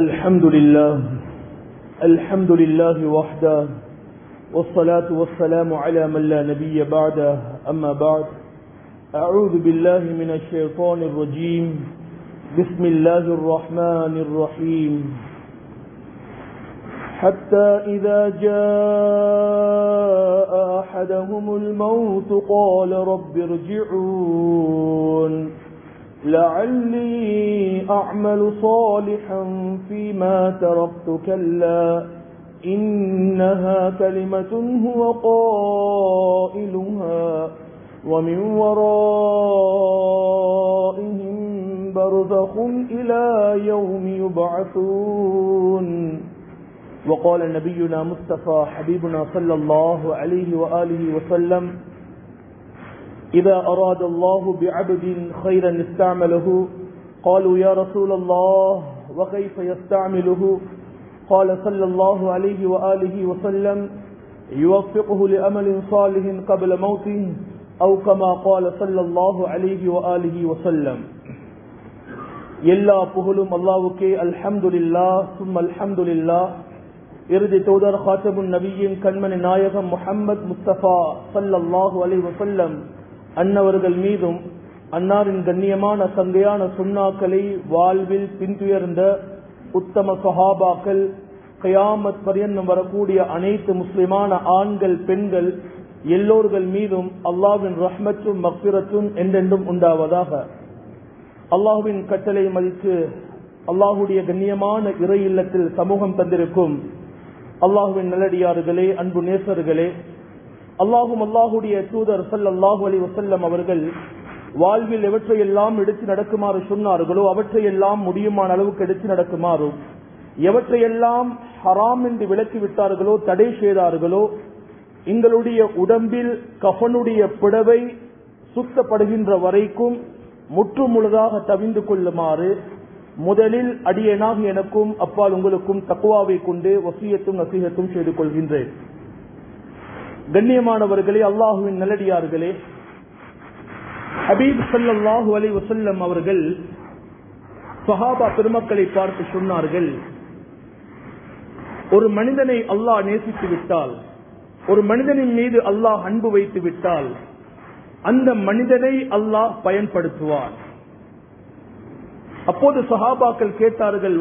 الحمد لله الحمد لله وحده والصلاة والسلام على من لا نبي بعده أما بعد أعوذ بالله من الشيطان الرجيم بسم الله الرحمن الرحيم حتى إذا جاء أحدهم الموت قال رب ارجعون لعلي أعمل صالحا فيما تركت كلا إنها كلمة هو قائلها ومن ورائهم برزخ إلى يوم يبعثون وقال نبينا مصطفى حبيبنا صلى الله عليه وآله وسلم إذا أراد الله بعبد خيرا استعمله قالوا يا رسول الله وكيف يستعمله قال صلى الله عليه وآله وسلم يوفقه لأمل صالح قبل موته أو كما قال صلى الله عليه وآله وسلم எல்லா புகழும் அல்லாவுக்கே அல்ஹம்துலில்லா சும் அல்ஹம்துலில்லா இறுதி தூதர் ஹாத்தபுன் நபியின் கண்மணி நாயகம் முஹம்மத் முஸ்தபா சல்லல்லாஹு அலை வசல்லம் அன்னவர்கள் மீதும் அன்னாரின் கண்ணியமான சந்தையான சுண்ணாக்களை வாழ்வில் பின்துயர்ந்த உத்தம சஹாபாக்கள் கயாமத் பரியந்தம் வரக்கூடிய அனைத்து முஸ்லிமான ஆண்கள் பெண்கள் எல்லோர்கள் மீதும் அல்லாவின் ரஹ்மத்தும் மக்பிரத்தும் என்றென்றும் உண்டாவதாக அல்லாஹுவின் கட்டளை மதித்து அல்லாஹுடைய கண்ணியமான இறை இல்லத்தில் சமூகம் தந்திருக்கும் அல்லாஹுவின் நல்லடியார்களே அன்பு நேசர்களே அல்லாஹும் அல்லாஹுடைய தூதர் சல் அல்லாஹு அலி வசல்லம் அவர்கள் வாழ்வில் எவற்றையெல்லாம் எடுத்து நடக்குமாறு சொன்னார்களோ அவற்றையெல்லாம் முடியுமான அளவுக்கு எடுத்து நடக்குமாறும் எவற்றையெல்லாம் ஹராம் என்று விலக்கி விட்டார்களோ தடை செய்தார்களோ எங்களுடைய உடம்பில் கஃனுடைய பிடவை சுத்தப்படுகின்ற வரைக்கும் முற்று முழுதாக தவிந்து கொள்ளுமாறு முதலில் அடியனாக எனக்கும் அப்பால் உங்களுக்கும் தக்குவாவை கொண்டு வசியத்தும் நசீகத்தும் செய்து கொள்கின்றேன் கண்ணியமானவர்களே அல்லாஹுவின் நல்லடியார்களே ஹபீப் சல்லாஹு அலி வசல்லம் அவர்கள் சஹாபா பெருமக்களை பார்த்து சொன்னார்கள் ஒரு மனிதனை அல்லாஹ் நேசித்து விட்டால் ஒரு மனிதனின் மீது அல்லாஹ் அன்பு வைத்து விட்டால் அந்த மனிதனை அல்லாஹ் பயன்படுத்துவார் அப்போது சஹாபாக்கள் கேட்டார்கள்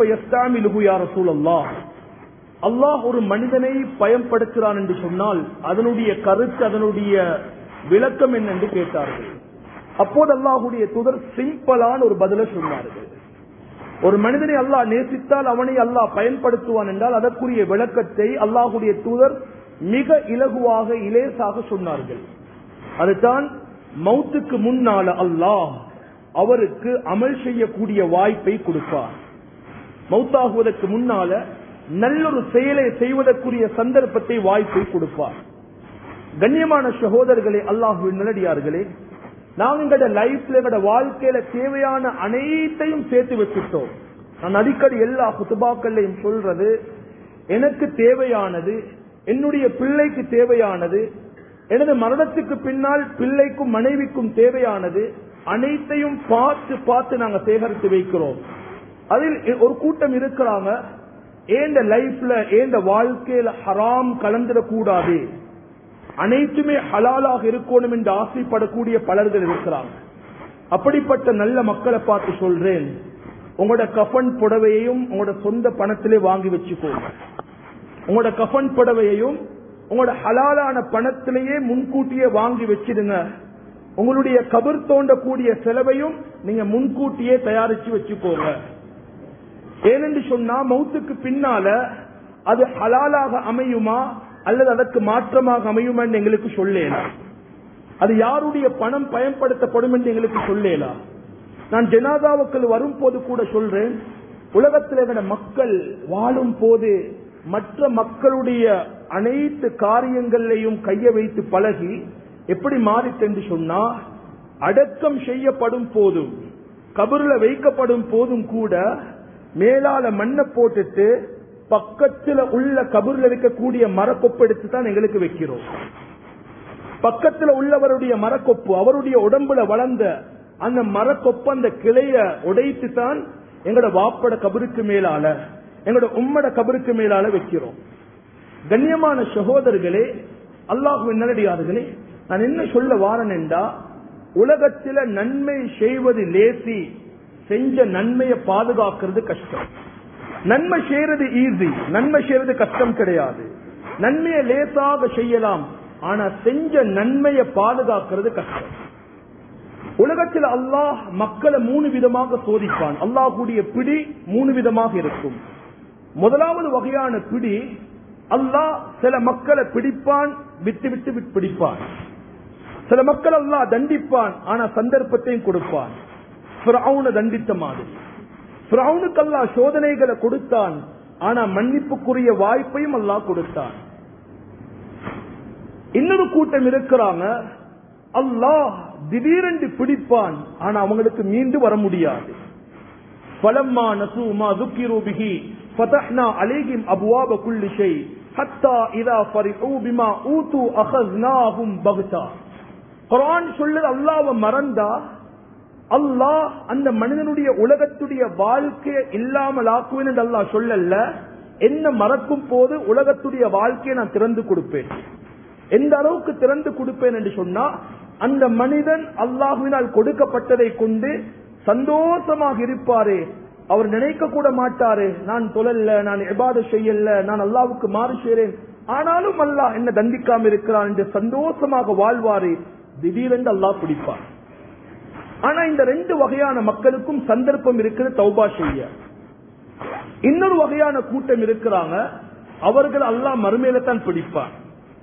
அல்லாஹ் அல்லாஹ் ஒரு மனிதனை பயன்படுத்துகிறான் என்று சொன்னால் அதனுடைய கருத்து அதனுடைய விளக்கம் என்ன என்று கேட்டார்கள் அப்போது அல்லாஹுடைய துதர் சிம்பிளான ஒரு பதில சொன்னார்கள் ஒரு மனிதனை அல்லாஹ் நேசித்தால் அவனை அல்லாஹ் பயன்படுத்துவான் என்றால் அதற்குரிய விளக்கத்தை அல்லாஹுடைய தூதர் மிக இலகுவாக இலேசாக சொன்னார்கள் அதுதான் மௌத்துக்கு முன்னால அல்லாஹ் அவருக்கு அமல் செய்யக்கூடிய வாய்ப்பை கொடுப்பார் மௌத்தாகுவதற்கு முன்னால நல்லொரு செயலை செய்வதற்குரிய சந்தர்ப்பத்தை வாய்ப்பை கொடுப்பார் கண்ணியமான சகோதரர்களே அல்லாஹு நல்லடியார்களே நாங்க எங்களோட லைஃப்ல எங்களோட வாழ்க்கையில தேவையான அனைத்தையும் சேர்த்து வச்சுட்டோம் நான் அடிக்கடி எல்லா குத்துபாக்கள்லையும் சொல்றது எனக்கு தேவையானது என்னுடைய பிள்ளைக்கு தேவையானது எனது மரணத்துக்கு பின்னால் பிள்ளைக்கும் மனைவிக்கும் தேவையானது அனைத்தையும் பார்த்து பார்த்து நாங்க சேகரித்து வைக்கிறோம் அதில் ஒரு கூட்டம் இருக்கிறாங்க ஏந்த லைஃப்ல ஏந்த வாழ்க்கையில ஹராம் கலந்துடக்கூடாது அனைத்துமே ஹலாலாக இருக்கணும் என்று ஆசைப்படக்கூடிய பலர்கள் இருக்கிறாங்க அப்படிப்பட்ட நல்ல மக்களை பார்த்து சொல்றேன் உங்களோட கஃபன் புடவையையும் உங்களோட சொந்த பணத்திலே வாங்கி வச்சுக்கோங்க உங்களோட கஃபன் புடவையையும் உங்களோட ஹலாலான பணத்திலேயே முன்கூட்டியே வாங்கி வச்சிடுங்க உங்களுடைய கபர் தோண்டக்கூடிய செலவையும் நீங்க முன்கூட்டியே தயாரிச்சு வச்சுக்கோங்க ஏனென்று சொன்னா மௌத்துக்கு பின்னால அது ஹலாலாக அமையுமா அல்லது அதற்கு மாற்றமாக அமையுமா என்று எங்களுக்கு சொல்லேலாம் அது யாருடைய பணம் பயன்படுத்தப்படும் என்று எங்களுக்கு சொல்லேலாம் நான் ஜனாதாவுக்கள் வரும் போது கூட சொல்றேன் உலகத்தில் மக்கள் வாழும் போது மற்ற மக்களுடைய அனைத்து காரியங்களையும் கைய வைத்து பழகி எப்படி மாறித்தென்று சொன்னா அடக்கம் செய்யப்படும் போதும் கபருல வைக்கப்படும் போதும் கூட மேலால மண்ணை போட்டுட்டு பக்கத்துல உள்ள கபூர்ல வைக்கக்கூடிய மரக்கொப்பு எடுத்து தான் எங்களுக்கு வைக்கிறோம் பக்கத்துல உள்ளவருடைய மரக்கொப்பு அவருடைய உடம்புல வளர்ந்த அந்த மரக்கொப்பு அந்த கிளைய உடைத்து தான் எங்களோட வாப்பட கபருக்கு மேலால எங்களோட உம்மட கபருக்கு மேலால வைக்கிறோம் கண்ணியமான சகோதரர்களே அல்லாஹுவின் நல்லடியார்களே நான் என்ன சொல்ல வாரன் என்றா உலகத்தில நன்மை செய்வது லேசி செஞ்ச நன்மையை பாதுகாக்கிறது கஷ்டம் நன்மை செய்யறது ஈஸி நன்மை செய்யறது கஷ்டம் கிடையாது நன்மையை லேசாக செய்யலாம் ஆனா செஞ்ச நன்மையை பாதுகாக்கிறது கஷ்டம் உலகத்தில் அல்லாஹ் மக்களை மூணு விதமாக சோதிப்பான் அல்லாஹுடைய பிடி மூணு விதமாக இருக்கும் முதலாவது வகையான பிடி அல்லாஹ் சில மக்களை பிடிப்பான் விட்டு விட்டு விட்டு பிடிப்பான் சில மக்கள் அல்லாஹ் தண்டிப்பான் ஆனா சந்தர்ப்பத்தையும் கொடுப்பான் ஃபிரௌனை தண்டித்த மாதிரி ஃபிரௌனுக்கு அல்லாஹ் சோதனைகளை கொடுத்தான் ஆனா மன்னிப்புக்குரிய வாய்ப்பையும் அல்லாஹ் கொடுத்தான் இன்னொரு கூட்டம் இருக்கிறாங்க அல்லாஹ் திடீரென்று பிடிப்பான் ஆனா அவங்களுக்கு மீண்டு வர முடியாது பலம்மா நசூமா துக்கிரு பிஹி فتحنا عليهم ابواب كل شيء حتى اذا فرحوا بما اوتوا اخذناهم بغتا குர்ஆன் சொல்லுது அல்லாஹ்வை மறந்தா அல்லாஹ் அந்த மனிதனுடைய உலகத்துடைய வாழ்க்கையை இல்லாமல் ஆக்குவேன் என்று அல்லாஹ் சொல்லல என்ன மறக்கும் போது உலகத்துடைய வாழ்க்கையை நான் திறந்து கொடுப்பேன் எந்த அளவுக்கு திறந்து கொடுப்பேன் என்று சொன்னா அந்த மனிதன் அல்லாஹுவினால் கொடுக்கப்பட்டதை கொண்டு சந்தோஷமாக இருப்பாரே அவர் நினைக்க கூட மாட்டாரு நான் தொழல்ல நான் எபாத செய்யல நான் அல்லாவுக்கு மாறு செய்றேன் ஆனாலும் அல்லாஹ் என்ன தண்டிக்காம இருக்கிறான் என்று சந்தோஷமாக வாழ்வாரு திடீரென்று அல்லாஹ் பிடிப்பார் ஆனா இந்த ரெண்டு வகையான மக்களுக்கும் சந்தர்ப்பம் இருக்குது தௌபா செய்ய இன்னொரு வகையான கூட்டம் இருக்கிறாங்க அவர்கள் அல்லாஹ் மறுமையில தான் பிடிப்பான்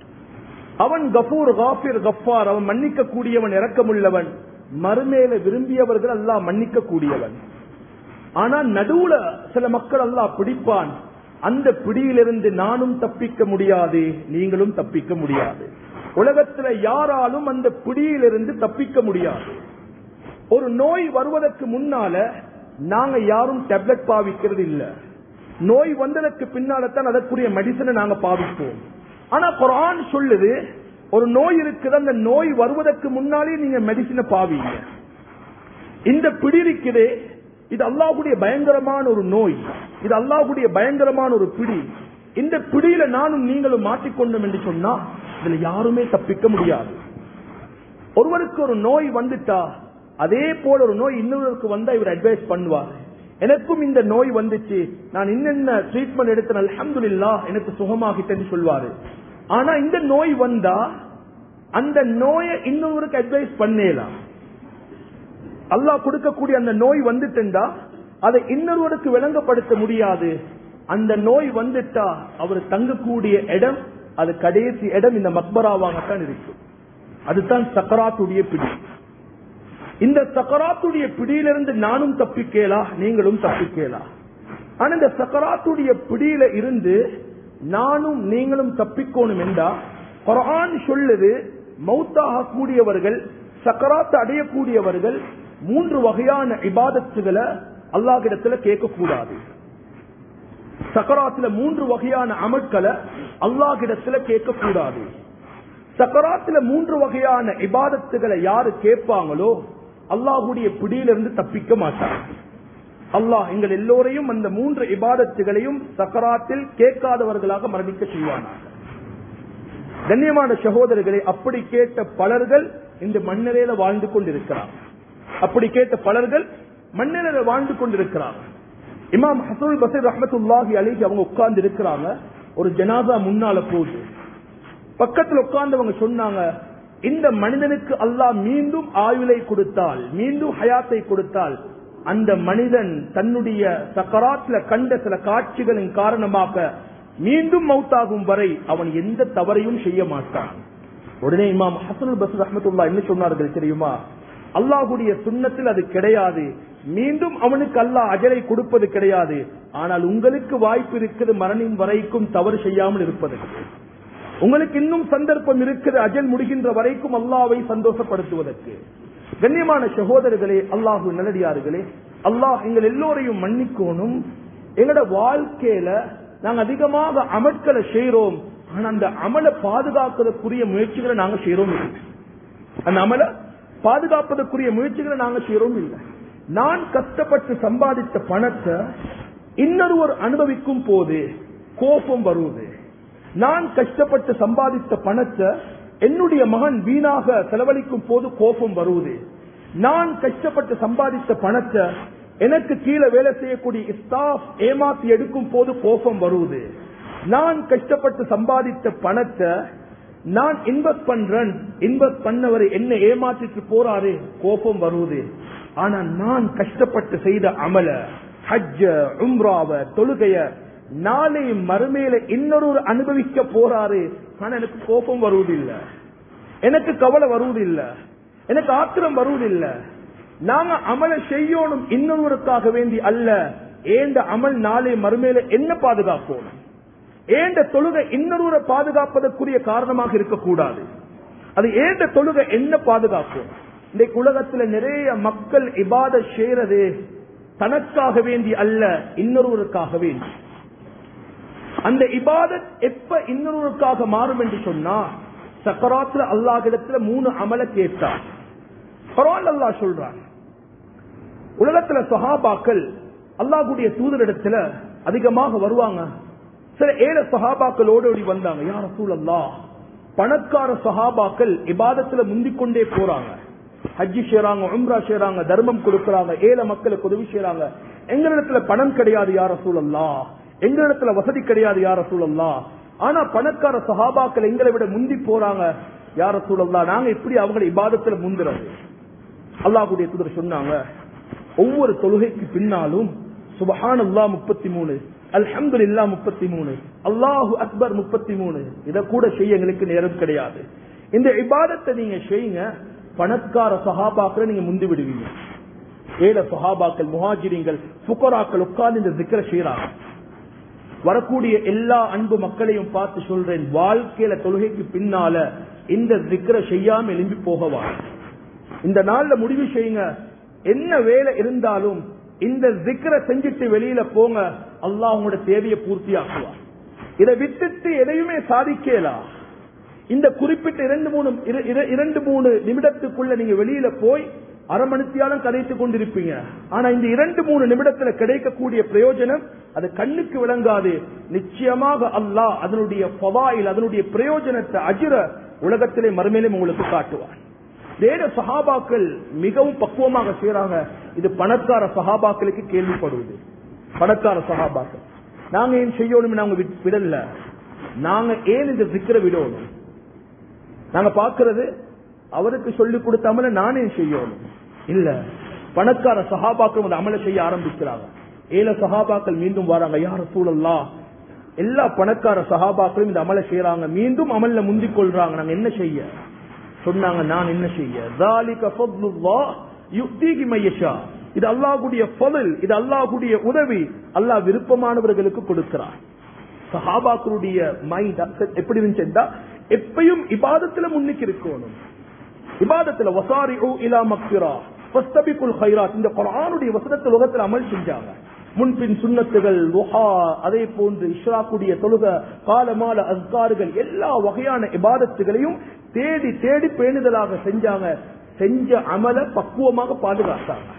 அவன் கபூர் காபிர் கஃபார் அவன் மன்னிக்க கூடியவன் இரக்கமுள்ளவன் மறுமேல விரும்பியவர்கள் அல்லாஹ் மன்னிக்க கூடியவன் ஆனா நடுவுல சில மக்கள் அல்லாஹ் பிடிப்பான் அந்த பிடியிலிருந்து நானும் தப்பிக்க முடியாது நீங்களும் தப்பிக்க முடியாது உலகத்துல யாராலும் அந்த பிடியிலிருந்து தப்பிக்க முடியாது ஒரு நோய் வருவதற்கு முன்னால நாங்க யாரும் டேப்லெட் பாவிக்கிறது இல்ல நோய் வந்ததற்கு பின்னால தான் அதற்குரிய மெடிசனை நாங்க பாவிப்போம் ஆனா குரான் சொல்லுது ஒரு நோய் இருக்குது அந்த நோய் வருவதற்கு முன்னாலே நீங்க மெடிசினை பாவீங்க இந்த பிடி இருக்குதே இது அல்லாஹுடைய பயங்கரமான ஒரு நோய் இது அல்லாஹுடைய பயங்கரமான ஒரு பிடி இந்த பிடியில நானும் நீங்களும் மாட்டிக்கொண்டோம் என்று சொன்னா இதுல யாருமே தப்பிக்க முடியாது ஒருவருக்கு ஒரு நோய் வந்துட்டா அதே போல ஒரு நோய் இன்னொருவருக்கு வந்தா இவர் அட்வைஸ் பண்ணுவார் எனக்கும் இந்த நோய் வந்துச்சு நான் இன்னென்ன ட்ரீட்மெண்ட் எடுத்தேன் அல்ஹம்துலில்லா எனக்கு சுகமாகிட்டேன்னு சொல்வாரு ஆனா இந்த நோய் வந்தா அந்த நோயை இன்னொருவருக்கு அட்வைஸ் பண்ணலாம் அல்லாஹ் கொடுக்கக்கூடிய அந்த நோய் வந்துட்டா அதை இன்னொருவருக்கு விளங்கப்படுத்த முடியாது அந்த நோய் வந்துட்டா அவர் தங்கக்கூடிய இடம் அது கடைசி இடம் இந்த மக்பராவாகத்தான் இருக்கும் அதுதான் சக்கராத்துடைய பிடி இந்த சக்கராத்துடைய பிடியிலிருந்து நானும் தப்பிக்கலா நீங்களும் தப்பிக்கலா ஆனா இந்த சக்கராத்துடைய பிடியில இருந்து நானும் நீங்களும் தப்பிக்கணும் என்றா குரான் சொல்லுது மௌத்தாக கூடியவர்கள் சக்கராத்து அடையக்கூடியவர்கள் மூன்று வகையான இபாதத்துகளை அல்லாஹிடத்துல கேட்கக்கூடாது சக்கராத்துல மூன்று வகையான அமட்களை அல்லாஹிடத்துல கேட்கக்கூடாது சக்கராத்துல மூன்று வகையான இபாதத்துகளை யாரு கேட்பாங்களோ அல்லாஹுடைய பிடியிலிருந்து தப்பிக்க மாட்டார் அல்லாஹ் எங்கள் எல்லோரையும் அந்த மூன்று இபாதத்துகளையும் சக்கராத்தில் கேட்காதவர்களாக மரணிக்க செய்வானாக கண்ணியமான சகோதரர்களை அப்படி கேட்ட பலர்கள் இந்த மண்ணிலையில வாழ்ந்து கொண்டிருக்கிறார் அப்படி கேட்ட பலர்கள் மண்ணிலையில வாழ்ந்து கொண்டிருக்கிறார் இமாம் ஹசூல் பசீர் ரஹமத்துல்லாஹி அலிஹி அவங்க உட்கார்ந்து இருக்கிறாங்க ஒரு ஜனாதா முன்னால போகுது பக்கத்தில் உட்கார்ந்தவங்க சொன்னாங்க இந்த மனிதனுக்கு அல்லாஹ் மீண்டும் ஆயுளை கொடுத்தால் மீண்டும் ஹயாத்தை கொடுத்தால் அந்த மனிதன் தன்னுடைய சக்கராத்துல கண்ட சில காட்சிகளின் காரணமாக மீண்டும் மௌத்தாகும் வரை அவன் எந்த தவறையும் செய்ய மாட்டான் உடனே இமாம் ஹசனுல் பஸ் ரஹமத்துல்லா என்ன சொன்னார்கள் தெரியுமா அல்லாஹுடைய சுண்ணத்தில் அது கிடையாது மீண்டும் அவனுக்கு அல்லாஹ் அஜரை கொடுப்பது கிடையாது ஆனால் உங்களுக்கு வாய்ப்பு இருக்குது மரணின் வரைக்கும் தவறு செய்யாமல் இருப்பதற்கு உங்களுக்கு இன்னும் சந்தர்ப்பம் இருக்குது அஜல் முடிகின்ற வரைக்கும் அல்லாவை சந்தோஷப்படுத்துவதற்கு கண்ணியமான சகோதரர்களே அல்லாஹு நல்லடியார்களே அல்லாஹ் எங்கள் எல்லோரையும் மன்னிக்கணும் எங்களோட வாழ்க்கையில நாங்க அதிகமாக அமட்களை செய்யறோம் ஆனா அந்த அமலை பாதுகாக்கிறதுக்குரிய முயற்சிகளை நாங்க செய்யறோம் இல்லை அந்த அமலை பாதுகாப்பதற்குரிய முயற்சிகளை நாங்க செய்யறோம் இல்லை நான் கஷ்டப்பட்டு சம்பாதித்த பணத்தை இன்னொருவர் அனுபவிக்கும் போது கோபம் வருவது நான் கஷ்டப்பட்டு சம்பாதித்த பணத்தை என்னுடைய மகன் வீணாக செலவழிக்கும் போது கோபம் வருவது நான் கஷ்டப்பட்டு சம்பாதித்த பணத்தை எனக்கு கீழே வேலை செய்யக்கூடிய ஸ்டாஃப் ஏமாத்தி எடுக்கும் போது கோபம் வருவது நான் கஷ்டப்பட்டு சம்பாதித்த பணத்தை நான் இன்வெஸ்ட் பண்றேன் இன்வெஸ்ட் பண்ணவர் என்ன ஏமாத்திட்டு போறாரு கோபம் வருவது ஆனா நான் கஷ்டப்பட்டு செய்த அமல ஹஜ்ஜ உம்ராவ தொழுகைய நாளை மறுமையில இன்னொரு அனுபவிக்க போறாரு ஆனா எனக்கு கோபம் வருவதில்லை எனக்கு கவலை வருவதில்லை எனக்கு ஆத்திரம் வருவதில்லை நாங்க அமல செய்யணும் இன்னொருவருக்காக வேண்டி அல்ல ஏண்ட அமல் நாளை மறுமையில என்ன பாதுகாக்கணும் ஏண்ட தொழுகை இன்னொருவரை பாதுகாப்பதற்குரிய காரணமாக இருக்கக்கூடாது அது ஏண்ட தொழுகை என்ன பாதுகாக்கும் இன்றைக்கு உலகத்துல நிறைய மக்கள் இபாத செய்யறது தனக்காக வேண்டி அல்ல இன்னொருவருக்காக வேண்டி அந்த இபாதத் எப்ப இன்னொருவருக்காக மாறும் என்று சொன்னா சக்கராத்துல அல்லாஹிடத்துல மூணு அமல கேட்டார் பரவாயில்ல அல்லாஹ் சொல்றான் உலகத்துல சஹாபாக்கள் அல்லாஹ்வுடைய தூதரிடத்துல அதிகமாக வருவாங்க சில ஏழை சஹாபாக்கள் ஓடோடி வந்தாங்க யார சூழல்லா பணக்கார சஹாபாக்கள் இபாதத்துல முந்திக் கொண்டே போறாங்க ஹஜ்ஜி செய்றாங்க உம்ரா செய்றாங்க தர்மம் கொடுக்கறாங்க ஏழை மக்களுக்கு உதவி செய்றாங்க எங்களிடத்துல பணம் கிடையாது யார சூழல்லா எங்களிடத்துல வசதி கிடையாது யார சூழல்லா ஆனா பணக்கார சஹாபாக்கள் எங்களை விட முந்தி போறாங்க யார சூழல்லா நாங்க இப்படி அவங்களை இபாதத்துல முந்துறது அல்லாஹ்வுடைய தூதர் சொன்னாங்க ஒவ்வொரு தொழுகைக்கு பின்னாலும் சுபஹான் அல்லா முப்பத்தி மூணு அல்ஹம்து இல்லா முப்பத்தி மூணு அல்லாஹு அக்பர் முப்பத்தி மூணு இதை கூட செய்ய எங்களுக்கு நேரம் கிடையாது இந்த இபாதத்தை நீங்க செய்யுங்க பணக்கார சஹாபாக்களை நீங்க முந்தி விடுவீங்க ஏழை சஹாபாக்கள் முஹாஜிரிங்கள் புக்கராக்கள் உட்கார்ந்து இந்த திக்கரை செய்யறாங்க வரக்கூடிய எல்லா அன்பு மக்களையும் பார்த்து சொல்றேன் வாழ்க்கையில தொழுகைக்கு பின்னால இந்த திக்கரை செய்யாம எழும்பி போகவா இந்த நாள்ல முடிவு செய்யுங்க என்ன வேலை இருந்தாலும் இந்த திக்கரை செஞ்சுட்டு வெளியில போங்க அல்லாஹ் உங்களோட தேவையை பூர்த்தி ஆக்குவார் இதை விட்டுட்டு எதையுமே சாதிக்கலாம் இந்த குறிப்பிட்ட இரண்டு மூணு இர- இர- இரண்டு மூணு நிமிடத்துக்குள்ள நீங்க வெளியில போய் அரை மணித்தியாலும் கதைத்துக் கொண்டிருப்பீங்க ஆனா இந்த இரண்டு மூணு நிமிடத்துல கிடைக்கக்கூடிய பிரயோஜனம் அது கண்ணுக்கு விளங்காது நிச்சயமாக அல்லாஹ் அதனுடைய பவாயில் அதனுடைய பிரயோஜனத்தை அஜிர உலகத்திலே மறுமையிலும் உங்களுக்கு காட்டுவார் வேற சஹாபாக்கள் மிகவும் பக்குவமாக செய்யறாங்க இது பணக்கார சஹாபாக்களுக்கு கேள்விப்படுவது பணக்கார சஹாபாக்கள் நாங்க ஏன் செய்யணும் நாங்க விட்- விடல நாங்க ஏன் இந்த சிக்கர விடணும் நாங்க பாக்குறது அவருக்கு சொல்லிக் கொடுத்த அமல நானே செய்யணும் இல்ல பணக்கார சஹாபாக்கள் அந்த அமலை செய்ய ஆரம்பிக்கிறாங்க ஏழை சஹாபாக்கள் மீண்டும் வராங்க யார சூழல்லா எல்லா பணக்கார சஹாபாக்களும் இந்த அமலை செய்யறாங்க மீண்டும் அமல்ல முந்திக் கொள்றாங்க நாங்க என்ன செய்ய சொன்னாங்க நான் என்ன செய்ய ذَلِكَ فَضْلُ اللَّهِ يُؤْتِيهِ مَن يَشَاءُ. இது அல்லாஹ்வுடைய ஃபضல் இது அல்லாஹ்வுடைய உதவி அல்லாஹ் விருப்பமானவர்களுக்கு கொடுக்கிறார் சஹாபாக்களுடைய மைண்ட் எப்படி இருந்துச்சுன்னா எப்பயும் இபாதத்துல முன்னுக்கு இருக்கணும் இபாதத்துல வசாரி இலா மக்பிரா ஃபஸ்தபிகுல் ஹைராத் இந்த குர்ஆனுடைய வசனத்தை உலகத்துல அமல் செஞ்சாங்க முன்பின் சுன்னத்துகள் லுஹா அதே போன்று இஷ்ராக்குடைய தொழுக காலமால அஸ்கார்கள் எல்லா வகையான இபாதத்துகளையும் தேடி தேடி பேணுதலாக செஞ்சாங்க செஞ்ச அமல பக்குவமாக பாதுகாத்தாங்க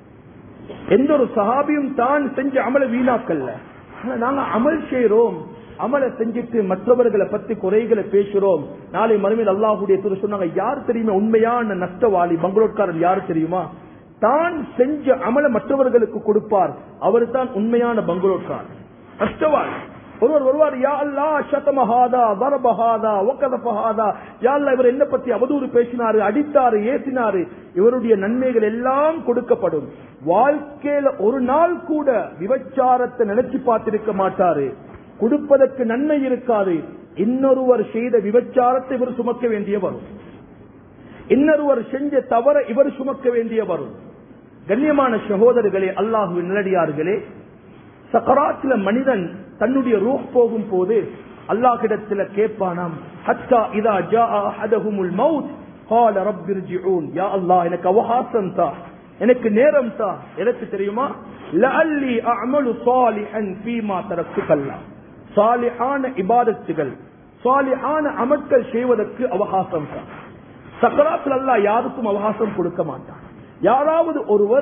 எந்த ஒரு சஹாபியும் தான் செஞ்ச அமல வீணாக்கல்ல ஆனா நாங்க அமல் செய்யறோம் அமலை செஞ்சுட்டு மற்றவர்களை பத்தி குறைகளை பேசுறோம் நாளை மறுமையில் அல்லாஹுடைய துறை சொன்னாங்க யார் தெரியுமா உண்மையான நஷ்டவாளி பங்களோட்காரன் யார் தெரியுமா தான் செஞ்ச அமல மற்றவர்களுக்கு கொடுப்பார் அவர் தான் உண்மையான பங்களோட்காரன் நஷ்டவாளி ஒருவர் வருவார் யா அல்லா சதமஹாதா வரபஹாதா ஒக்கதபஹாதா யா அல்லா இவர் என்ன பத்தி அவதூறு பேசினாரு அடித்தாரு ஏசினாரு இவருடைய நன்மைகள் எல்லாம் கொடுக்கப்படும் வாழ்க்கையில ஒரு நாள் கூட விபச்சாரத்தை நினைச்சு பார்த்திருக்க மாட்டாரு கொடுப்பதற்கு நன்மை இருக்காது இன்னொருவர் செய்த விபச்சாரத்தை இவர் சுமக்க வேண்டிய வரும் இன்னொருவர் செஞ்ச தவற இவர் சுமக்க வேண்டிய வரும் கண்ணியமான சகோதரர்களே அல்லாஹுவின் நிலடியார்களே சக்கராத்துல மனிதன் தன்னுடைய ரூஹ் போகும் போது அல்லாஹ்விடத்துல கேட்பானாம் ஹத்தா இதா ஜா அஹதஹுமுல் மவுத் قال رب ارجعون يا الله எனக்கு அவகாசம் தா எனக்கு நேரம் தா எனக்கு தெரியுமா லஅல்லி அஅமலு சாலிஹன் ஃபீமா தரக்து கல்லா சாலிஹான இபாதத்துகள் சாலிஹான அமல்கள் செய்வதற்கு அவகாசம் தா சக்கராத்தில் அல்லாஹ் யாருக்கும் அவகாசம் கொடுக்க மாட்டான் யாராவது ஒருவர்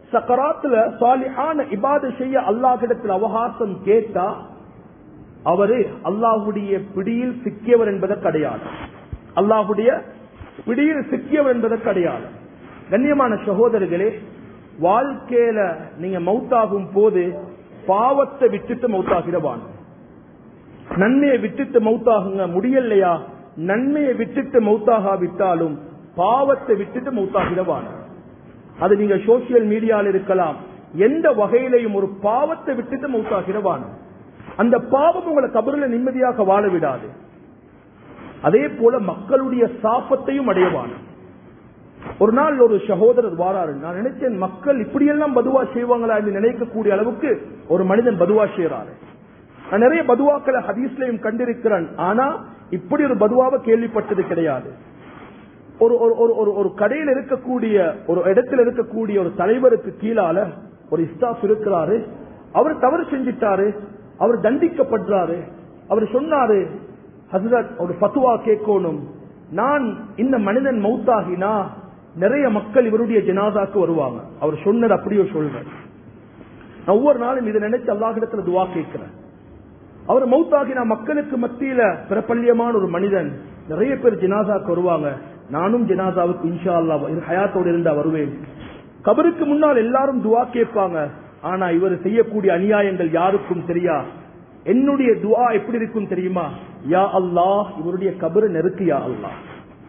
சக்கராத்துல சாலிஹான இபாத செய்ய அல்லாஹிடத்தில் அவகாசம் கேட்டா அவரு அல்லாஹுடைய பிடியில் சிக்கியவர் என்பதற்கு அடையாளம் அல்லாஹுடைய பிடியில் சிக்கியவர் என்பதற்கு அடையாளம் கண்ணியமான சகோதரர்களே வாழ்க்கையில நீங்க மௌத்தாகும் போது பாவத்தை விட்டுட்டு மௌத்தாகிறவான் நன்மையை விட்டுட்டு மௌத்தாகுங்க முடியலையா நன்மையை விட்டுட்டு மௌத்தாகாவிட்டாலும் பாவத்தை விட்டுட்டு மௌத்தாகிறவான் அது நீங்க சோசியல் மீடியால இருக்கலாம் எந்த வகையிலையும் ஒரு பாவத்தை விட்டுட்டு மௌத்தாகிறவான் அந்த பாவம் உங்களை கபரில் நிம்மதியாக வாழ விடாது அதே போல மக்களுடைய சாபத்தையும் அடையவான் ஒரு நாள் ஒரு சகோதரர் வாராரு நான் நினைச்சேன் மக்கள் இப்படியெல்லாம் பதுவா செய்வாங்களா என்று நினைக்கக்கூடிய அளவுக்கு ஒரு மனிதன் பதுவா செய்யறாரு நான் நிறைய பதுவாக்களை ஹதீஸ்லையும் கண்டிருக்கிறேன் ஆனா இப்படி ஒரு பதுவாவை கேள்விப்பட்டது கிடையாது ஒரு ஒரு ஒரு ஒரு ஒரு கடையில் இருக்கக்கூடிய ஒரு இடத்துல இருக்கக்கூடிய ஒரு தலைவருக்கு கீழால ஒரு இஸ்டாஃப் இருக்கிறாரு அவர் தவறு செஞ்சிட்டாரு அவர் தண்டிக்கப்படுறாரு அவர் சொன்னாரு ஹசரத் ஒரு பத்துவா கேட்கணும் நான் இந்த மனிதன் மௌத்தாகினா நிறைய மக்கள் இவருடைய ஜனாதாக்கு வருவாங்க அவர் சொன்னது அப்படியே சொல்றேன் நான் ஒவ்வொரு நாளும் இதை நினைச்சு அல்லாஹிடத்துல துவா கேட்கிறேன் அவர் மௌத்தாகினா மக்களுக்கு மத்தியில பிரபல்யமான ஒரு மனிதன் நிறைய பேர் ஜனாதாக்கு வருவாங்க நானும் ஜனாதாவுக்கு இன்ஷா அல்லா ஹயாத்தோடு இருந்தா வருவேன் கபருக்கு முன்னால் எல்லாரும் துவா கேட்பாங்க ஆனா இவர் செய்யக்கூடிய அநியாயங்கள் யாருக்கும் தெரியா என்னுடைய துவா எப்படி இருக்கும் தெரியுமா யா அல்லாஹ் இவருடைய கபரு நெருக்கு யா அல்லாஹ்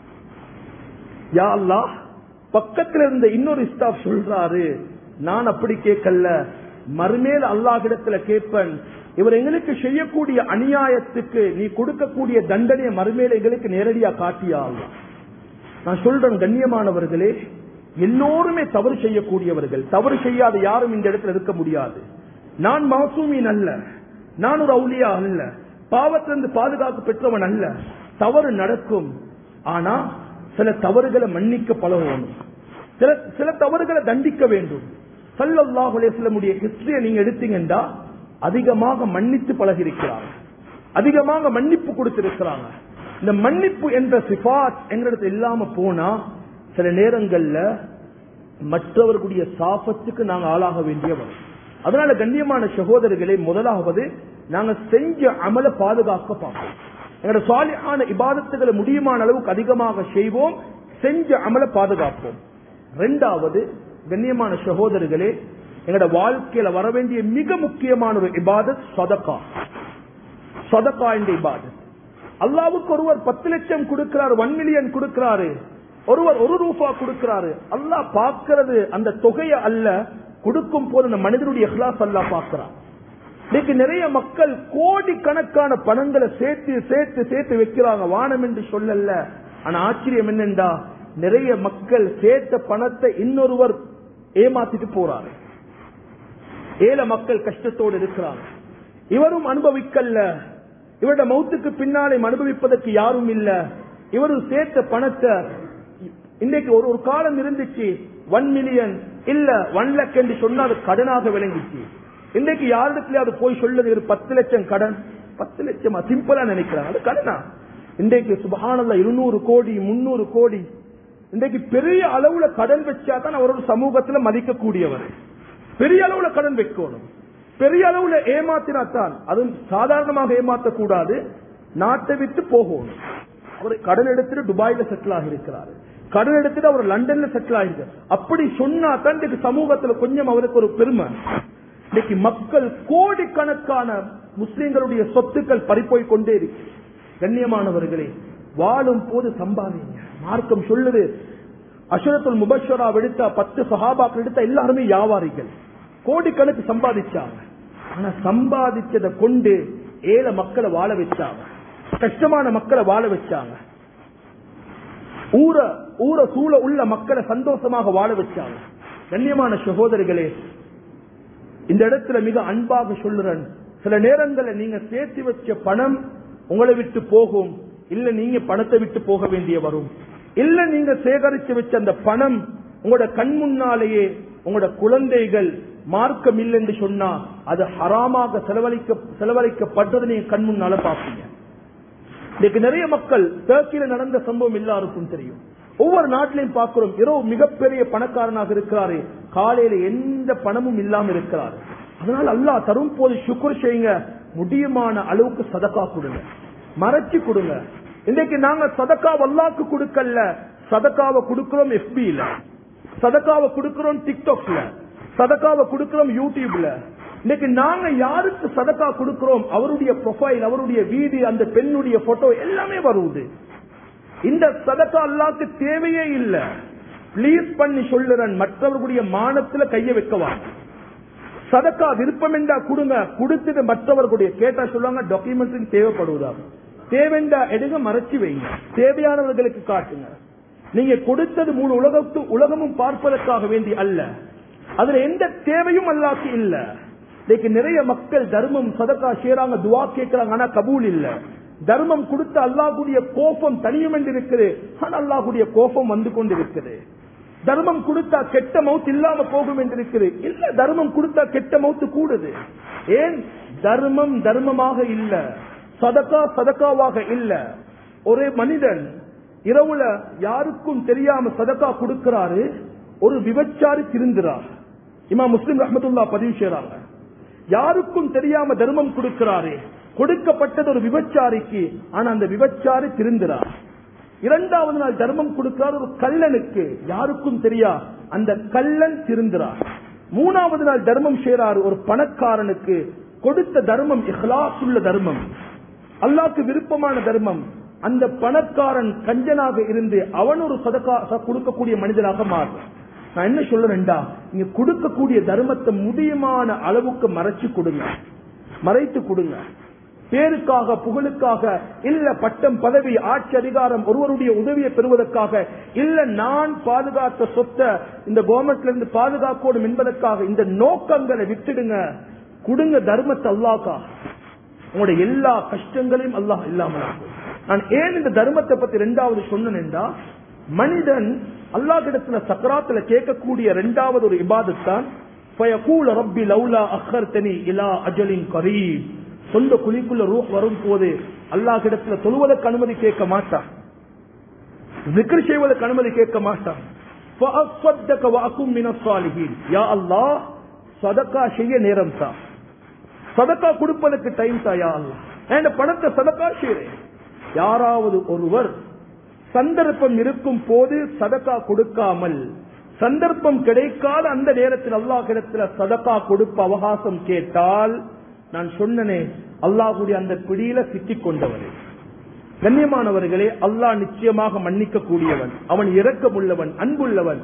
யா அல்லாஹ் பக்கத்துல இருந்த இன்னொரு ஸ்டாஃப் சொல்றாரு நான் அப்படி கேட்கல மறுமேல் அல்லாஹிடத்துல கேட்பேன் இவர் எங்களுக்கு செய்யக்கூடிய அநியாயத்துக்கு நீ கொடுக்கக்கூடிய தண்டனையை மறுமேல எங்களுக்கு நேரடியா காட்டியா அல்லாஹ் நான் சொல்றேன் கண்ணியமானவர்களே எல்லோருமே தவறு செய்யக்கூடியவர்கள் தவறு செய்யாத யாரும் இந்த இடத்துல இருக்க முடியாது நான் மாசூமின் அல்ல நான் ஒரு அவுலியா அல்ல பாவத்திலிருந்து பாதுகாப்பு பெற்றவன் அல்ல தவறு நடக்கும் ஆனா சில தவறுகளை மன்னிக்க பழகணும் சில சில தவறுகளை தண்டிக்க வேண்டும் சல்லல்லாஹு அலைஹி வஸல்லமுடைய ஹிஸ்டரியை நீங்க எடுத்தீங்கன்னா அதிகமாக மன்னித்து பழகிருக்கிறாங்க அதிகமாக மன்னிப்பு கொடுத்திருக்கிறாங்க இந்த மன்னிப்பு என்ற சிபாத் எங்களுக்கு இல்லாம போனா சில நேரங்கள்ல மற்றவர்களுடைய சாபத்துக்கு நாங்க ஆளாக வேண்டியவர் அதனால கண்ணியமான சகோதரர்களை முதலாவது நாங்க செஞ்ச அமல பாதுகாக்க பார்ப்போம் எங்களோட சாலியான இபாதத்துகளை முடியுமான அளவுக்கு அதிகமாக செய்வோம் செஞ்ச அமல பாதுகாப்போம் ரெண்டாவது கண்ணியமான சகோதரர்களே எங்களோட வாழ்க்கையில வர வேண்டிய மிக முக்கியமான ஒரு இபாதத் சதக்கா சதக்கா என்ற இபாதத் அல்லாவுக்கு ஒருவர் பத்து லட்சம் கொடுக்கிறார் ஒன் மில்லியன் கொடுக்கிறாரு ஒருவர் ஒரு ரூபா கொடுக்கிறாரு அல்லாஹ் பார்க்கிறது அந்த தொகையை அல்ல கொடுக்கும் போது அந்த மனிதனுடைய இஹ்லாஸ் அல்லாஹ் பார்க்கிறான் இன்னைக்கு நிறைய மக்கள் கோடி கணக்கான பணங்களை சேர்த்து சேர்த்து சேர்த்து வைக்கிறாங்க வானம் என்று சொல்லல ஆனா ஆச்சரியம் என்னண்டா நிறைய மக்கள் சேர்த்த பணத்தை இன்னொருவர் ஏமாத்திட்டு போறாரு ஏழை மக்கள் கஷ்டத்தோடு இருக்கிறாங்க இவரும் அனுபவிக்கல்ல இவருடைய மௌத்துக்கு பின்னாலே அனுபவிப்பதற்கு யாரும் இல்ல இவரும் சேர்த்த பணத்தை இன்னைக்கு ஒரு ஒரு காலம் இருந்துச்சு ஒன் மில்லியன் இல்ல ஒன் லக் என்று சொன்னா அது கடனாக விளங்கிச்சு இன்னைக்கு யாரிடத்திலாவது போய் சொல்லுது ஒரு பத்து லட்சம் கடன் பத்து லட்சமா சிம்பிளா நினைக்கிறாங்க அது கடனா இன்றைக்கு சுபகானல்ல இருநூறு கோடி முன்னூறு கோடி இன்றைக்கு பெரிய அளவுல கடன் வச்சா தான் அவரோட சமூகத்துல மதிக்கக்கூடியவர் பெரிய அளவுல கடன் வைக்கணும் பெரிய அளவுல ஏமாத்தினாத்தான் அதுவும் சாதாரணமாக ஏமாத்தக்கூடாது நாட்டை விட்டு போகணும் அவர் கடன் எடுத்துட்டு துபாயில செட்டில் ஆகியிருக்கிறாரு கடன் எடுத்துட்டு அவர் லண்டன்ல செட்டில் ஆகிருக்காரு அப்படி சொன்னா தான் இன்றைக்கு சமூகத்துல கொஞ்சம் அவருக்கு ஒரு பெருமை இன்னைக்கு மக்கள் கோடிக்கணக்கான முஸ்லிம்களுடைய சொத்துக்கள் பறிப்போய் கொண்டே இருக்கு கண்ணியமானவர்களே வாழும் போது சம்பாதிங்க மார்க்கம் சொல்லுது அஷரத்துல் முபஷரா எடுத்தா பத்து சஹாபாக்கள் எடுத்தா எல்லாருமே வியாபாரிகள் கோடிக்கணக்கு சம்பாதிச்சாங்க ஆனா சம்பாதிச்சதை கொண்டு ஏழை மக்களை வாழ வச்சாங்க கஷ்டமான மக்களை வாழ வச்சாங்க ஊர ஊர சூழ உள்ள மக்களை சந்தோஷமாக வாழ வச்சாங்க கண்ணியமான சகோதரிகளே இந்த இடத்துல மிக அன்பாக சொல்லுறேன் சில நேரங்களில் நீங்க சேர்த்து வச்ச பணம் உங்களை விட்டு போகும் இல்ல நீங்க பணத்தை விட்டு போக வேண்டிய வரும் இல்ல நீங்க சேகரிச்சு வச்ச அந்த பணம் உங்களோட கண் முன்னாலேயே உங்களோட குழந்தைகள் மார்க்கம் இல்லை என்று சொன்னா அது ஹராமாக செலவழிக்க செலவழிக்கப்படுறது நீங்க கண் முன்னால பாப்பீங்க இன்னைக்கு நிறைய மக்கள் டர்க்கியில நடந்த சம்பவம் எல்லாருக்கும் தெரியும் ஒவ்வொரு நாட்டிலையும் பார்க்கிறோம் இரவு மிகப்பெரிய பணக்காரனாக இருக்கிறாரு காலையில எந்த பணமும் இல்லாம இருக்கிறார் அதனால அல்லாஹ் தரும் போது சுக்குர் செய்யுங்க முடியுமான அளவுக்கு சதக்கா கொடுங்க மறைச்சு கொடுங்க இன்னைக்கு நாங்க சதக்கா அல்லாக்கு கொடுக்கல சதக்காவை கொடுக்கிறோம் எஃபில சதக்காவை கொடுக்கிறோம் டிக்டாக்ல சதக்காவை கொடுக்கிறோம் யூடியூப்ல இன்னைக்கு நாங்க யாருக்கு சதக்கா கொடுக்கிறோம் அவருடைய ப்ரொஃபைல் அவருடைய வீடு அந்த பெண்ணுடைய போட்டோ எல்லாமே வருவது இந்த சதக்கா அல்லாக்கு தேவையே இல்ல ப்ளீஸ் பண்ணி சொல்லுறேன் மற்றவர்களுடைய மானத்துல கைய வைக்கவா சதக்கா விருப்பம் என்றா கொடுங்க கொடுத்துட்டு மற்றவர்களுடைய கேட்டா சொல்லுவாங்க டாக்குமெண்ட்ரி தேவைப்படுவதா தேவைண்டா எடுங்க மறைச்சு வைங்க தேவையானவர்களுக்கு காட்டுங்க நீங்க கொடுத்தது முழு உலகத்து உலகமும் பார்ப்பதற்காக வேண்டி அல்ல அதுல எந்த தேவையும் அல்லாக்கு இல்ல இன்னைக்கு நிறைய மக்கள் தர்மம் சதக்கா செய்யறாங்க துவா கேட்கறாங்க ஆனா கபூல் இல்ல தர்மம் கொடுத்த அல்லாஹ்வுடைய கோபம் தனியும் என்று இருக்குது ஆனா அல்லாஹ்வுடைய கோபம் வந்து கொண்டிருக்குது தர்மம் கொடுத்தா கெட்ட மவுத் இல்லாம போகும் என்று இருக்குது இல்ல தர்மம் கொடுத்தா கெட்ட மவுத்து கூடுது ஏன் தர்மம் தர்மமாக இல்ல சதக்கா சதக்காவாக இல்ல ஒரு மனிதன் இரவுல யாருக்கும் தெரியாம சதக்கா கொடுக்கிறாரு ஒரு விபச்சாரி திருந்துறார் இமா முஸ்லிம் ரஹமத்துல்லா பதிவு செய்யறாங்க யாருக்கும் தெரியாம தர்மம் கொடுக்கிறாரு கொடுக்கப்பட்டது ஒரு விபச்சாரிக்கு ஆனா அந்த விபச்சாரி திருந்துறார் இரண்டாவது நாள் தர்மம் கொடுக்கிறார் ஒரு கல்லனுக்கு யாருக்கும் தெரியா அந்த கல்லன் திருந்துறார் மூணாவது நாள் தர்மம் செய்றார் ஒரு பணக்காரனுக்கு கொடுத்த தர்மம் இஹ்லாஸ் உள்ள தர்மம் அல்லாக்கு விருப்பமான தர்மம் அந்த பணக்காரன் கஞ்சனாக இருந்து அவன் ஒரு சதக்கா கொடுக்கக்கூடிய மனிதனாக மாறும் நான் என்ன சொல்றேன்டா நீங்க கொடுக்கக்கூடிய தர்மத்தை முடியுமான அளவுக்கு மறைச்சு கொடுங்க மறைத்து கொடுங்க பேருக்காக புகழுக்காக இல்ல பட்டம் பதவி ஆட்சி அதிகாரம் ஒருவருடைய உதவியை பெறுவதற்காக இல்ல நான் பாதுகாத்த சொத்தை இந்த கவர்மெண்ட்ல இருந்து பாதுகாக்கணும் என்பதற்காக இந்த நோக்கங்களை விட்டுடுங்க கொடுங்க தர்மத்தை அல்லாக்கா உங்களுடைய எல்லா கஷ்டங்களையும் அல்லாஹ் இல்லாமல் ஆக்கும். நான் ஏன் இந்த தர்மத்தை பத்தி ரெண்டாவது சொன்னேன்டா மனிதன் அல்லாஹ்விடத்துல சக்கராத்துல கேட்கக்கூடிய ரெண்டாவது ஒரு இபாதத்தான் ஃபயகூல ரப்பி லௌலா அக்கர்தனி இலா அஜலின் கரீப் சொந்த குழிக்குள்ள ரூஹ் வரும் போது அல்லாஹ்விடத்துல தொழுவதற்கு அனுமதி கேட்க மாட்டான் விக்ர் செய்வதற்கு அனுமதி கேட்க மாட்டான் فَأَصَّدَّقَ وَأَكُن مِّنَ الصَّالِحِينَ யா அல்லாஹ் சதக்கா செய்ய நேரம் தான் சதக்கா கொடுப்பதற்கு டைம் தாயா என் பணத்தை சதக்கா செய்றேன் யாராவது ஒருவர் சந்தர்ப்பம் இருக்கும் போது சதக்கா கொடுக்காமல் சந்தர்ப்பம் கிடைக்காத அந்த நேரத்தில் அல்லாஹிடத்துல சதக்கா கொடுப்ப அவகாசம் கேட்டால் நான் சொன்னனே அல்லாஹுடைய அந்த பிடியில சிக்கிக் கொண்டவரே கண்ணியமானவர்களே அல்லாஹ் நிச்சயமாக மன்னிக்க கூடியவன் அவன் இரக்கமுள்ளவன் அன்புள்ளவன்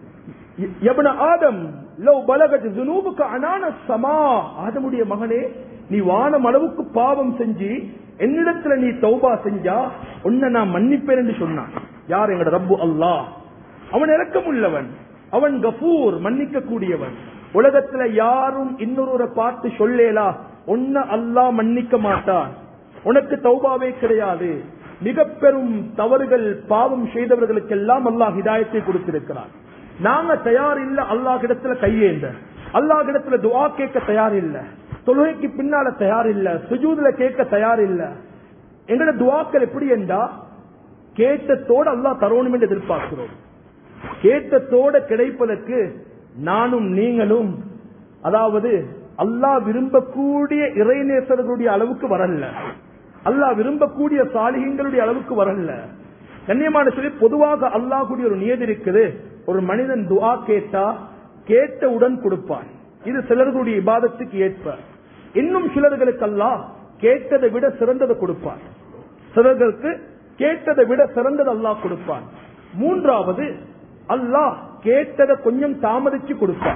எவன ஆதம் லவ் பலகத் ஜுனூபுக்க அனான சமா ஆதமுடைய மகனே நீ வானம் அளவுக்கு பாவம் செஞ்சு என்னிடத்துல நீ தௌபா செஞ்சா உன்னை நான் மன்னிப்பேன் என்று சொன்னான் யார் எங்கட ரப்பு அல்லாஹ் அவன் இரக்கமுள்ளவன் அவன் கபூர் மன்னிக்க கூடியவன் உலகத்துல யாரும் இன்னொருவரை பார்த்து சொல்லேலா உன்னை அல்லாஹ் மன்னிக்க மாட்டான் உனக்கு தௌபாவே கிடையாது மிக பெரும் தவறுகள் பாவம் செய்தவர்களுக்கெல்லாம் அல்லாஹ் ஹிதாயத்தை கொடுத்திருக்கிறான் நாங்க தயார் இல்ல அல்லாஹ் இடத்துல கையேந்த அல்லாஹ் இடத்துல துவா கேட்க தயார் இல்ல தொழுகைக்கு பின்னால தயார் இல்ல சுஜூதுல கேட்க தயார் இல்ல எங்களோட துவாக்கள் எப்படி என்றா கேட்டத்தோடு அல்லாஹ் தரணும் என்று எதிர்பார்க்கிறோம் கேட்டத்தோட கிடைப்பதற்கு நானும் நீங்களும் அதாவது அல்லாஹ் விரும்பக்கூடிய இறைநேசர்களுடைய அளவுக்கு வரல அல்லாஹ் விரும்பக்கூடிய சாலிகங்களுடைய அளவுக்கு வரல கண்ணியமான சொல்லி பொதுவாக அல்லாஹுடைய ஒரு நியதி இருக்குது ஒரு மனிதன் துஆ கேட்டா கேட்டவுடன் கொடுப்பான் இது சிலர்களுடைய இபாதத்துக்கு ஏற்ப இன்னும் சிலர்களுக்கு அல்லாஹ் கேட்டதை விட சிறந்ததை கொடுப்பான் சிலர்களுக்கு கேட்டதை விட சிறந்தது அல்லாஹ் கொடுப்பான் மூன்றாவது அல்லாஹ் கேட்டதை கொஞ்சம் தாமதிச்சு கொடுப்பான்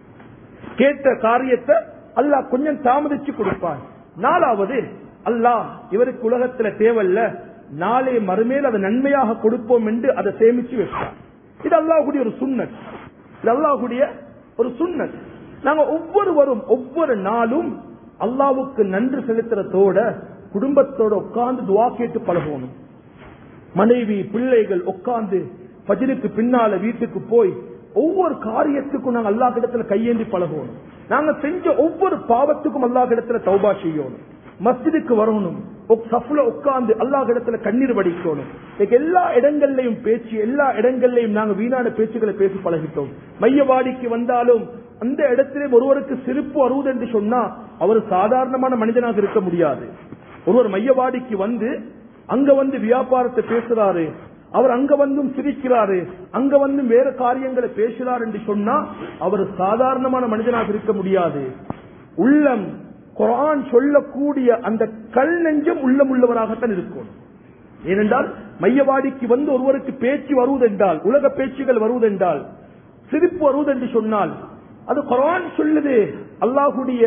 கேட்ட காரியத்தை அல்லாஹ் கொஞ்சம் தாமதிச்சு கொடுப்பான் நாலாவது அல்லாஹ் இவருக்கு உலகத்துல தேவையில்ல நாளை மறுமேல் அதை நன்மையாக கொடுப்போம் என்று அதை சேமிச்சு வைப்பான் இது அல்லாஹுடைய ஒரு சுண்ணத் இது அல்லாஹுடைய ஒரு சுண்ணத் நாங்க ஒவ்வொருவரும் ஒவ்வொரு நாளும் அல்லாவுக்கு நன்றி செலுத்துறதோட குடும்பத்தோட உட்கார்ந்து துவா கேட்டு பழகணும் மனைவி பிள்ளைகள் உட்கார்ந்து பஜனுக்கு பின்னால வீட்டுக்கு போய் ஒவ்வொரு காரியத்துக்கும் நாங்க அல்லா கிடத்துல கையேந்தி பழகணும் நாங்க செஞ்ச ஒவ்வொரு பாவத்துக்கும் அல்லா கிடத்துல தௌபா செய்யணும் மஸ்ஜிதுக்கு வரணும் சஃப்ல உட்கார்ந்து அல்லாஹ் இடத்துல கண்ணீர் வடிக்கணும் இன்னைக்கு எல்லா இடங்கள்லயும் பேச்சு எல்லா இடங்கள்லயும் நாங்க வீணான பேச்சுக்களை பேசி பழகிட்டோம் மையவாடிக்கு வந்தாலும் அந்த இடத்திலே ஒருவருக்கு சிரிப்பு வருவது என்று சொன்னா அவர் சாதாரணமான மனிதனாக இருக்க முடியாது ஒருவர் மையவாடிக்கு வந்து அங்க வந்து வியாபாரத்தை பேசுறாரு அவர் அங்க வந்தும் சிரிக்கிறாரு அங்க வந்தும் வேற காரியங்களை பேசுறார் என்று சொன்னா அவர் சாதாரணமான மனிதனாக இருக்க முடியாது உள்ளம் குரான் சொல்லக்கூடிய அந்த கல் நெஞ்சம் உள்ளம் உள்ளவராகத்தான் இருக்கும் ஏனென்றால் மையவாடிக்கு வந்து ஒருவருக்கு பேச்சு வருவதென்றால் உலக பேச்சுகள் வருவதென்றால் சிரிப்பு வருவதென்று சொன்னால் அது குரான் சொல்லுது அல்லாஹுடைய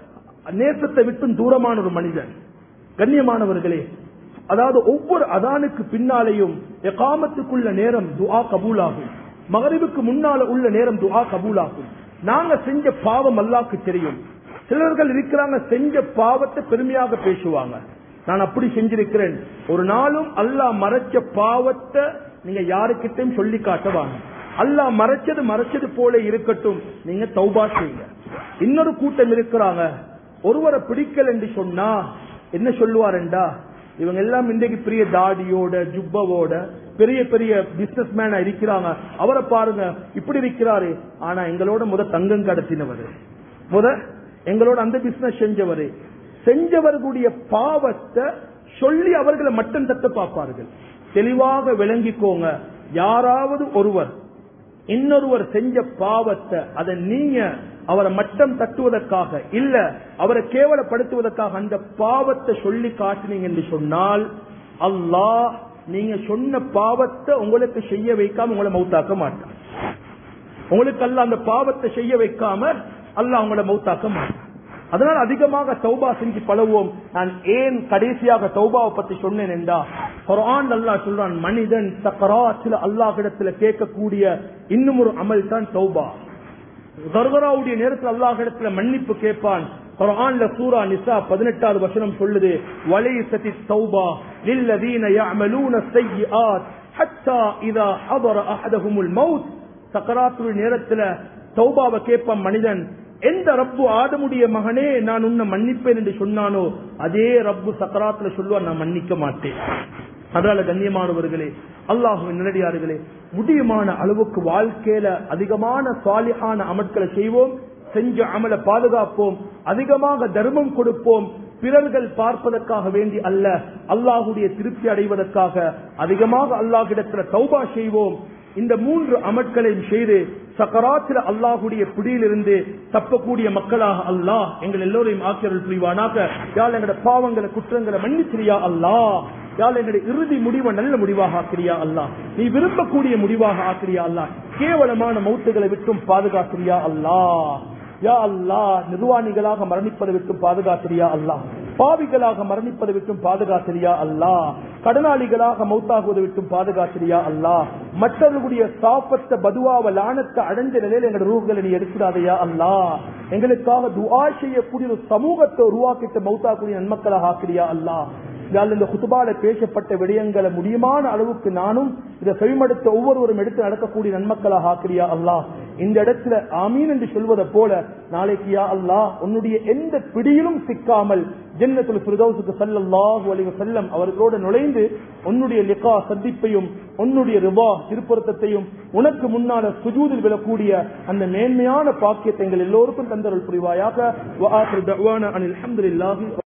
நேசத்தை விட்டும் தூரமான ஒரு மனிதன் கண்ணியமானவர்களே அதாவது ஒவ்வொரு அதானுக்கு பின்னாலேயும் எகாமத்துக்குள்ள நேரம் துஆ கபூலாகும் மகரிபுக்கு முன்னால உள்ள நேரம் துஆ கபூலாகும் நாங்க செஞ்ச பாவம் அல்லாக்கு தெரியும் சிலர்கள் இருக்கிறாங்க செஞ்ச பாவத்தை பெருமையாக பேசுவாங்க நான் அப்படி செஞ்சிருக்கிறேன் ஒரு நாளும் அல்லாஹ் மறைச்ச பாவத்தை நீங்க யாருக்கிட்டையும் சொல்லி காட்டவாங்க அல்லாஹ் மறைச்சது மறைச்சது போல இருக்கட்டும் நீங்க தௌபா செய்யுங்க இன்னொரு கூட்டம் இருக்கிறாங்க ஒருவரை பிடிக்கல என்று சொன்னா என்ன சொல்லுவாருண்டா இவங்க எல்லாம் இன்றைக்கு பெரிய தாடியோட ஜுப்பவோட பெரிய பெரிய பிசினஸ் மேனா இருக்கிறாங்க அவரை பாருங்க இப்படி இருக்கிறாரு ஆனா எங்களோட முத தங்கம் கடத்தினவர் முத எங்களோட அந்த பிசினஸ் செஞ்சவர் செஞ்சவர்களுடைய பாவத்தை சொல்லி அவர்களை மட்டம் தட்ட பார்ப்பார்கள் தெளிவாக விளங்கிக்கோங்க யாராவது ஒருவர் இன்னொருவர் செஞ்ச பாவத்தை அதை நீங்க அவரை மட்டம் தட்டுவதற்காக இல்ல அவரை கேவலப்படுத்துவதற்காக அந்த பாவத்தை சொல்லி காட்டினீங்க என்று சொன்னால் அல்லாஹ் நீங்க சொன்ன பாவத்தை உங்களுக்கு செய்ய வைக்காம உங்களை மௌத்தாக்க மாட்டான் உங்களுக்கு அல்ல அந்த பாவத்தை செய்ய வைக்காம அல்லாஹ் உங்களை மௌத்தாக்க மாட்டான் அதனால் அதிகமாக தௌபா செஞ்சு பழகுவோம் நான் ஏன் கடைசியாக தௌபாவை பத்தி சொன்னேன் என்றா குரான் அல்லாஹ் சொல்றான் மனிதன் சக்கராத்துல அல்லாஹிடத்துல கேட்கக்கூடிய இன்னும் ஒரு அமல் தான் தௌபா கர்கராவுடைய நேரத்தில் அல்லாஹிடத்துல மன்னிப்பு கேட்பான் குரான்ல சூரா நிசா பதினெட்டாவது வசனம் சொல்லுது வலை சதி தௌபா லில்லதீன யஅமலூன ஸய்யிஆத் ஹத்தா இதா ஹதர அஹதஹுமுல் மௌத் சக்கராத்துடைய நேரத்துல தௌபாவை கேட்பான் மனிதன் எந்த ரப்பு ஆதமுடைய மகனே நான் உன்னை மன்னிப்பேன் என்று சொன்னானோ அதே ரப்பு சக்கராத்துல சொல்லுவான் நான் மன்னிக்க மாட்டேன் அதனால கண்ணியமானவர்களே அல்லாஹுவின் நிலடியார்களே முடியுமான அளவுக்கு வாழ்க்கையில அதிகமான சாலிஹான அமட்களை செய்வோம் செஞ்ச அமல பாதுகாப்போம் அதிகமாக தர்மம் கொடுப்போம் பிறர்கள் பார்ப்பதற்காக வேண்டி அல்ல அல்லாஹுடைய திருப்தி அடைவதற்காக அதிகமாக அல்லாஹிடத்துல தௌபா செய்வோம் இந்த மூன்று அமட்களையும் செய்து சக்கராத்திர அல்லாஹுடைய பிடியிலிருந்து தப்பக்கூடிய மக்களாக அல்லாஹ் எங்கள் எல்லோரையும் ஆக்கியர்கள் புரிவானாக யாழ் எங்களோட பாவங்களை குற்றங்களை மன்னிச்சிரியா அல்லாஹ் யாழ் எங்களுடைய இறுதி முடிவை நல்ல முடிவாக ஆக்கிரியா அல்லாஹ் நீ விரும்பக்கூடிய முடிவாக ஆக்கிரியா அல்லாஹ் கேவலமான மௌத்துகளை விட்டும் பாதுகாக்கிறியா அல்லாஹ் யா அல்லாஹ் நிர்வாணிகளாக மரணிப்பதை விட்டும் பாதுகாத்திரியா அல்லாஹ் பாவிகளாக மரணிப்பதை விட்டும் பாதுகாத்திரியா அல்லாஹ் கடனாளிகளாக மௌத்தாகுவதை விட்டும் பாதுகாத்திரியா அல்லாஹ் மற்றவர்களுடைய சாப்பத்த பதுவாவ லானத்தை அடைஞ்ச நிலையில எங்களுடைய ரூகளை நீ எடுக்கிறாதையா அல்லாஹ் எங்களுக்காக துஆ செய்யக்கூடிய ஒரு சமூகத்தை உருவாக்கிட்டு மௌத்தாக்கூடிய நன்மக்களாக ஆக்கிறியா அல்லாஹ் யாழ் இந்த குத்துபால பேசப்பட்ட விடயங்களை முடியுமான அளவுக்கு நானும் இதை செவிமடுத்த ஒவ்வொருவரும் எடுத்து நடக்கக்கூடிய நன்மக்களாக ஆக்கிறியா அல்லாஹ் இந்த இடத்துல ஆமீன் என்று சொல்வதை போல நாளைக்கு யா அல்லாஹ் உன்னுடைய எந்த பிடியிலும் சிக்காமல் ஜன்னத்துல் ஃபிர்தௌஸுக்கு ஸல்லல்லாஹு அலைஹி வஸல்லம் அவர்களோடு நுழைந்து உன்னுடைய லிகா சந்திப்பையும் உன்னுடைய ரிவா திருப்பொருத்தத்தையும் உனக்கு முன்னால சுஜூதில் விழக்கூடிய அந்த மேன்மையான பாக்கியத்தை எங்கள் எல்லோருக்கும் தந்தருள் புரிவாயாக வ ஆகிரு தஅவானா அனில் ஹம்துலில்லாஹி